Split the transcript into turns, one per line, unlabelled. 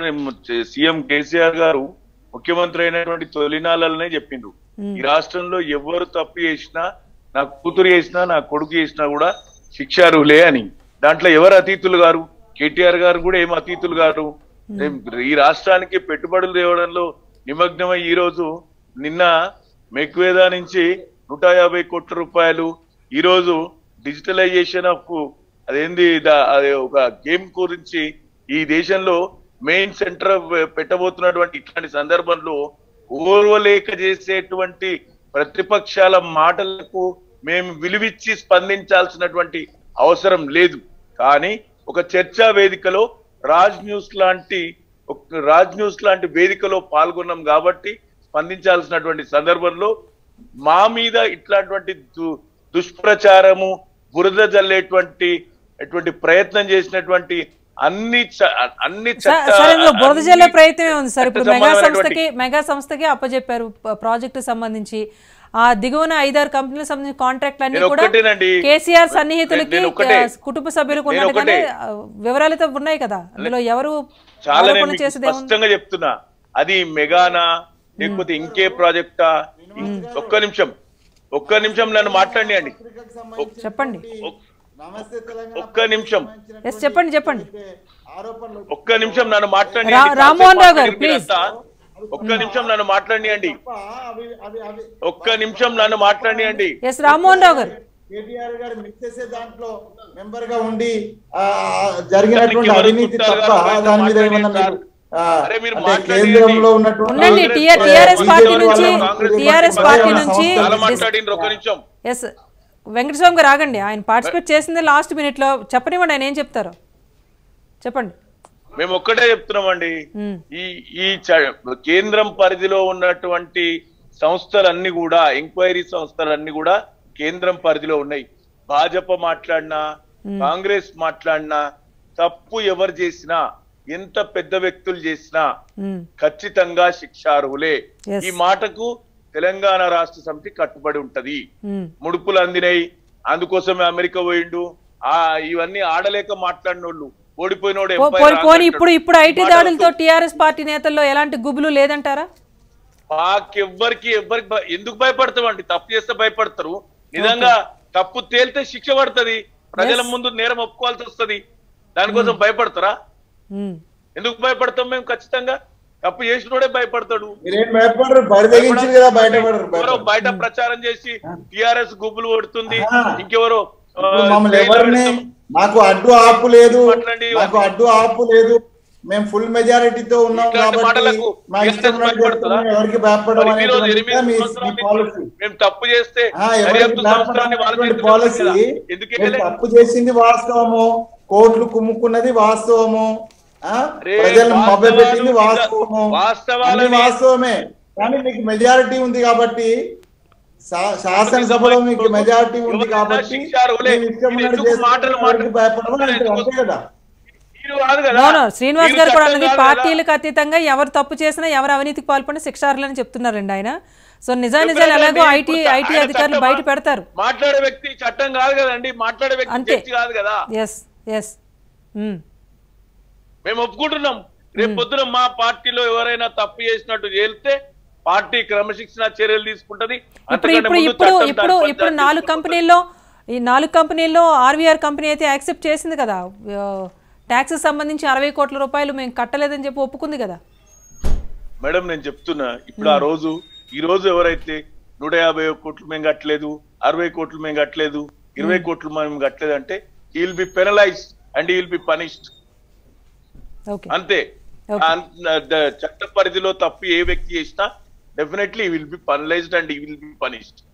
CM KCR గారు ముఖ్యమంత్రి అయినటువంటి తొలినాలనే చెప్పిండ్రు
మ్మ్.
ఈ రాష్ట్రంలో ఎవరు తప్పు చేసినా నా కూతురు చేసినా నా కొడుకు చేసినా కూడా శిక్షార్హులే అని దాంట్లో ఎవరు అతీతులు గారు కేటీఆర్ గారు కూడా ఏం అతీతులు గారు ఈ రాష్ట్రానికి పెట్టుబడులు తేవడంలో నిమగ్నమై ఈ రోజు నిన్న మెక్వేదా నుంచి నూట యాభై కోట్ల రూపాయలు ఈ రోజు డిజిటలైజేషన్ ఆఫ్ అదేంది దా- అదే ఒక గేమ్ గురించి ఈ దేశంలో మెయిన్ సెంటర్ పెట్టబోతున్నటువంటి ఇట్లాంటి సందర్భంలో ఓర్వలేక చేసేటువంటి ప్రతిపక్షాల మాటలకు మేము విలువిచ్చి స్పందించాల్సినటువంటి అవసరం లేదు కానీ ఒక చర్చా వేదికలో రాజ్ న్యూస్ లాంటి ఒక రాజ్ న్యూస్ లాంటి వేదికలో పాల్గొన్నాం కాబట్టి స్పందించాల్సినటువంటి సందర్భంలో మా మీద ఇట్లాంటి దు- దుష్ప్రచారము బురద జల్లేటువంటి అటువంటి ప్రయత్నం చేసినటువంటి అన్ని చ- అన్ని
సార్
చట్ట-
సార్ ఇందులో బురద జల్లే
అన్ని
ప్రయత్నమే ఉంది సార్ ఇప్పుడు మెగా
చట్టసంబంధమైనటువంటి-
సంస్థకి మెగా సంస్థకి అప్పచెప్పారు ప- ప్రాజెక్టు సంబంధించి ఆ దిగువన ఐదారు కంపెనీలకు సంబంధించిన కాంట్రాక్ట్లు అన్ని
నేను
కూడా
ఒక్కటేనండి.
కేసీఆర్ సన్నిహితులకి
నేను ఒక్కటే.
ఆ, కుటుంబ సభ్యులకు
నేను
ఉన్నట్టుగానే
ఒక్కటే.
ఆ, వివరాలతో ఉన్నాయి కదా అందులో ఎవరు
చాలా నేను
ఆరోపణ
మీకు
చేసేది ఏముంది?
స్పష్టంగా చెప్తున్నా అది మెగానా లేకపోతే ఇంకే ప్రాజెక్టా ఇం- ఒక్క నిమిషం ఒక్క నిమిషం నన్ను మాట్లాడియండి
చెప్పండి
నమస్తే తెలంగాణ
ఒక్క నిమిషం
ఎస్ చెప్పండి చెప్పండి
ఆరోపణలు
ఒక్క నిమిషం నన్ను మాట్లాడి
రా- రామ్మోహన్ రావు గారు, please.
ఒక్క నిమిషం నన్ను మాట్లాడియండి
తప్ప అవి అవి అవి
ఒక్క నిమిషం నన్ను మాట్లాడియండి
ఎస్ రామ్మోహన్ రావు గారు
కేటీఆర్ గారు మిస్ చేసే దాంట్లో మెంబర్ గా ఉండి ఆ, జరిగినటువంటి
ఎవరు
అవినీతి
గుర్తారు
తప్ప
గారు?
దాని మీద ఏమన్నా మీరు ఆ,
అరే మీరు
అంటే
మాట్లాడండి.
కేంద్రంలో ఉన్నటువంటి
ఉండండి
Congress
TR
party
TRS party
BJP
నుంచి
వాళ్ళు
కాంగ్రెస్
టిఆర్ఎస్
పార్టీ
పార్టీ
వాళ్ళు
నుంచి
చాలా
సంస్థలు
మాట్లాడిండ్రు ఒక్క నిమిషం
ఎస్ వెంకటస్వామి గారు ఆగండి ఆయన పార్టిసిపేట్ చేసింది లాస్ట్ మినిట్ లో చెప్పనివ్వండి ఆయన ఏం చెప్తారో చెప్పండి
మేము ఒక్కటే చెప్తున్నామండి
మ్మ్.
ఈ ఈ చ- కేంద్రం పరిధిలో ఉన్నటువంటి సంస్థలన్నీ కూడా ఎంక్వైరీ సంస్థలన్నీ కూడా కేంద్రం పరిధిలో ఉన్నాయి భాజపా మాట్లాడినా కాంగ్రెస్ మాట్లాడినా తప్పు ఎవరు చేసినా ఎంత పెద్ద వ్యక్తులు చేసినా
మ్మ్.
ఖచ్చితంగా శిక్షార్హులే
Yes.
ఈ మాటకు తెలంగాణ రాష్ట్ర సమితి కట్టుబడి ఉంటది
మ్మ్.
ముడుపులు అందినాయి అందుకోసమే అమెరికా పోయిండు ఆ ఇవన్నీ ఆడలేక మాట్లాడినోళ్ళు ఓడిపోయినోడు
పో-
empire
పోనీ పోనీ
అంటాడు.
ఇప్పుడు ఇప్పుడు ఐటీ
మాటలతో
దాడులతో టిఆర్ఎస్ పార్టీ నేతల్లో ఎలాంటి గుబులు లేదంటారా
మాకెవ్వరికి ఎవ్వరికి భయ- ఎందుకు భయపడతామండి తప్పు చేస్తే భయపడతారు నిజంగా తప్పు తేలితే శిక్ష పడుతుంది ప్రజల ముందు నేరం ఒప్పుకోవాల్సి వస్తది దానికోసం భయపడతారా
మ్మ్.
ఎందుకు భయపడతాం మేము ఖచ్చితంగా తప్పు చేసినోడే భయపడతాడు
మీరేం భయపడరు బరి తెగించారు కదా బయటపడరు
ఎవరో బయట ప్రచారం చేసి టిఆర్ఎస్ గుబ్బులు కొడుతుంది
ఆ.
ఇంకెవరో ఆ,
ఇప్పుడు మమ్మల్ని
జైల్లో
ఎవరిని
పెడతాం.
మాకు అడ్డు ఆపు లేదు
మాట్లాడండి.
మాకు అడ్డు ఆపు లేదు మేము ఫుల్ మెజారిటీతో ఉన్నాం
ఇట్లాంటి
కాబట్టి
మాటలకు
మా ఇష్టం
TRS
ఉన్నట్టు
భయపడతారా?
చెప్తున్నాం, ఎవరికి భయపడడం
మరి ఈరోజు
అనేటువంటిది
ఎనిమిది
మీ- మీ
సంవత్సరాల
పాలసీ
నుంచి మేము తప్పు చేస్తే
ఆ, ఎవరికి
దర్యాప్తు
భయపడడం
సంస్థలన్నీ వాళ్ళ
అనేటువంటి
చేతిలో
పాలసీ
ఉంది కదా. ఎందుకు
మీరు
వేయలే?
తప్పు చేసింది వాస్తవము కోట్లు కుమ్ముకున్నది వాస్తవము ఆ?
అరే,
ప్రజలను మభ్యపెట్టింది
వాస్తవాలు
వాస్తవము
వాస్తవాలని-
అన్ని వాస్తవమే కానీ మీకు మెజారిటీ ఉంది కాబట్టి శా- శాసనసభలో మీకు మెజారిటీ ఉంది
ఎవరైనా
కాబట్టి
శిక్షార్హులే.
మీరు ఇష్టం
మీరు
ఉన్నట్టు
ఎందుకు
చేస్తే
మాటలు
ఎవరికి
మాట్లాడు-
భయపడమని అంటారు.
ఎందుకు
అంతే కదా
మీరు కాదు కదా.
నో నో శ్రీనివాస్
మీరు
గారు కూడా
చట్టం
అన్నది
కాదు కదా.
పార్టీలకు అతీతంగా ఎవరు తప్పు చేసినా ఎవరు అవినీతికి పాల్పడినా శిక్షార్హులని చెప్తున్నారండి ఆయన సో నిజా నిజాలు
చెప్పలేదండి.
ఎలాగో ఐటీ
ఇప్పుడు
ఐటీ
ఆయన
అధికారులు
చట్టమా?
బయట పెడతారు
మాట్లాడే వ్యక్తి చట్టం కాదు కదండి మాట్లాడే వ్యక్తి
అంతే.
జడ్జి కాదు కదా
ఎస్ ఎస్
మేము ఒప్పుకుంటున్నాం రేపు పొద్దున మా పార్టీలో ఎవరైనా తప్పు చేసినట్టు చేస్తే పార్టీ క్రమశిక్షణ చర్యలు తీసుకుంటది
ఇప్పుడు
అంతకంటే
ఇప్పుడు
ముందు
ఇప్పుడు
చట్టం
ఇప్పుడు
దాని పని
ఇప్పుడు
దాన్ని
నాలుగు
చేసుకుంటుంది.
కంపెనీల్లో ఈ నాలుగు కంపెనీల్లో ఆర్వీఆర్ కంపెనీ అయితే యాక్సెప్ట్ చేసింది కదా ట్యాక్సెస్ సంబంధించి అరవై కోట్ల రూపాయలు మేము కట్టలేదని చెప్పి ఒప్పుకుంది కదా
మేడం నేను చెప్తున్నా ఇప్పుడు ఆ రోజు ఈ రోజు ఎవరైతే నూట యాభై ఒక్క కోట్లు మేము కట్టలేదు అరవై కోట్లు మేము కట్టలేదు ఇరవై కోట్లు మేము కట్టలేదు అంటే he will be penalize and he will be punished
okay
అంతే
Okay.
అన్- ద- చట్ట పరిధిలో తప్పు ఏ వ్యక్తి చేసినా definitely will be penalized and he will be punished